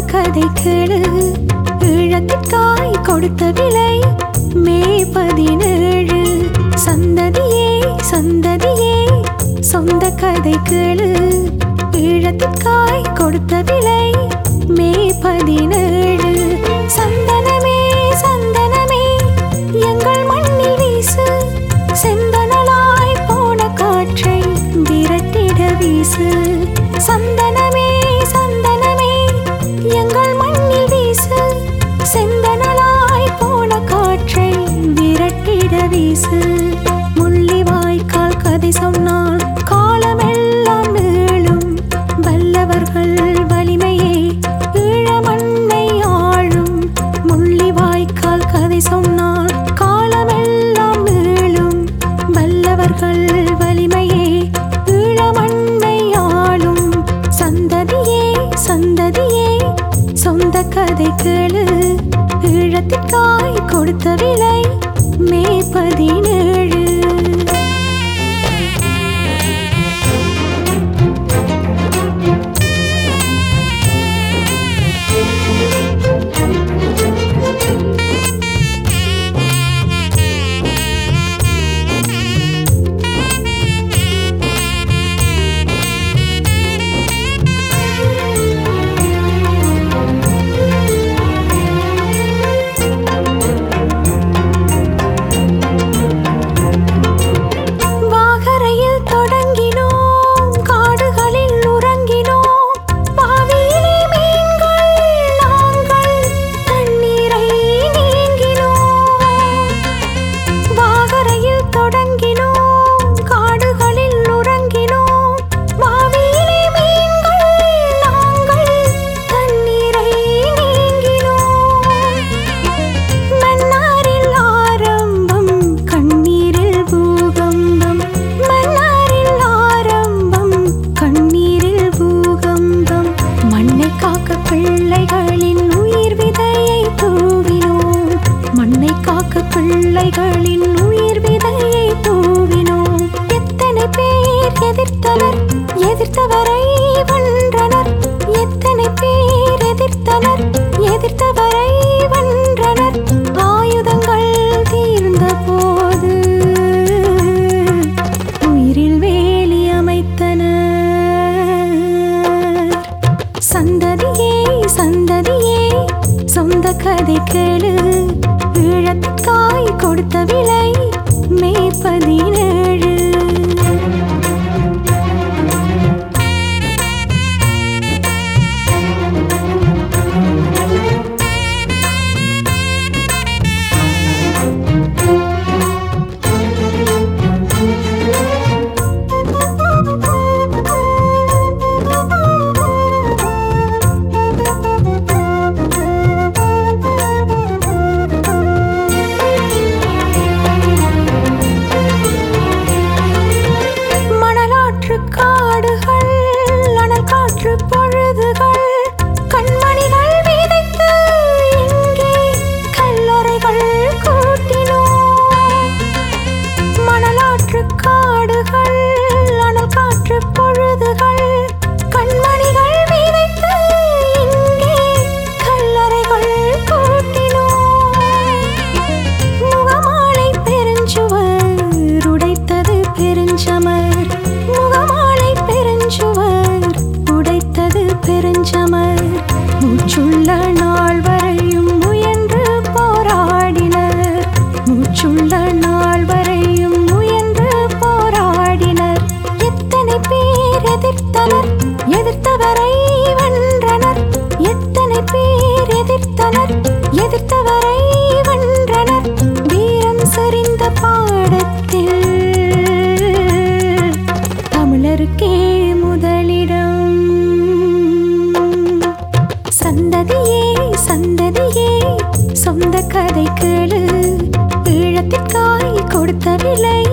கதை கேளு ஈழத்திற்காய் கொடுத்த விலை மே பதினேழு சந்ததியே சந்ததியே சொந்த கதை கேளு ஈழத்திற்காய் கொடுத்த விலை மே பதினேழு சந்தனமே சந்தனமே எங்கள் மண்ணில் வீசு செந்தனலாய் போன காற்றை விரட்டிட வீசு சந்தனமே சந்தனமே எங்கள் மண்ணில் வீசு செந்தனலாய் போன காற்றை விரட்டிட வீசு முள்ளிவாய்க்கால் கதை சொன்னால் காலமெல்லாம் நீளும் வல்லவர்கள் வலிமையே ஈழ மண்ணை ஆளும் முள்ளிவாய்க்கால் கதை சொன்னால் காலமெல்லாம் நீளும் வல்லவர்கள் வலிமையே ஈழ மண்ணை ஆளும் சந்ததியே சந்ததியே சொந்த கதை கேளு ஈழத்திற்காய் கொடுத்த விலை மே பதினேழு வாகரையில் தொடங்கினோம் காடுகளில் உறங்கினோம் பாவியிலே மீன்கள் நாங்கள் தண்ணீரை நீங்கினோம் வாகரையில் தொடங்கினோம் காடுகளில் உறங்கினோம் பாவியிலே மீன்கள் நாங்கள் தண்ணீரை நீங்கினோம் மன்னாரில் ஆரம்பம் கண்ணீரில் பூகம்பம் மன்னாரில் ஆரம்பம் கண்ணீரில் பூகம்பம் மண்ணை காக்க பிள்ளைகளின் உயிர் விதையை தூவினோம் மண்ணை காக்க பிள்ளைகளின் உயிர் விதையை தூவினோம் எத்தனை பேர் எதிர்த்தனர் எதிர்த்தவரை வென்றனர் எத்தனை பேர் எதிர்த்தனர் எதிர்த்தவரை வென்றனர் ஆயுதங்கள் தீர்ந்த போது உயிரில் வேலி அமைத்தனர் சந்ததியே சந்ததியே சொந்த கதை கேளு ஈழத்துக்காய் கொடுத்த விலை மே பதினேழு மணலாற்று காடுகள் அனல் காற்று பொழுதுகள் கண்மணிகள் விதைத்து இங்கே கல்லறைகள் கூட்டினோம் மணலாற்று காடுகள் அனல் காற்று பொழுதுகள் கண்மணிகள் விதைத்து இங்கே கல்லறைகள் கூட்டினோம் முகமாலை பெருஞ்சுவர் உடைத்தது பெருஞ்சமர் முகமாலை பெருஞ்சுவர் உடைத்தது பெருஞ்சமர் மூச்சுள்ள நாள் வரையும் முயன்று போராடினர் மூச்சுள்ள நாள் வரையும் முயன்று போராடினர் எத்தனை பேர் எதிர்த்தனர் எதிர்த்தவரை வென்றனர் எத்தனை பேர் எதிர்த்தனர் எதிர்த்தவரை வென்றனர் வீரம் சரிந்த பாடத்தில் தமிழருக்கே முதலிடம் சந்ததியே சந்ததியே சொந்த கதை கேளு ஈழத்திற்காய் கொடுத்த விலை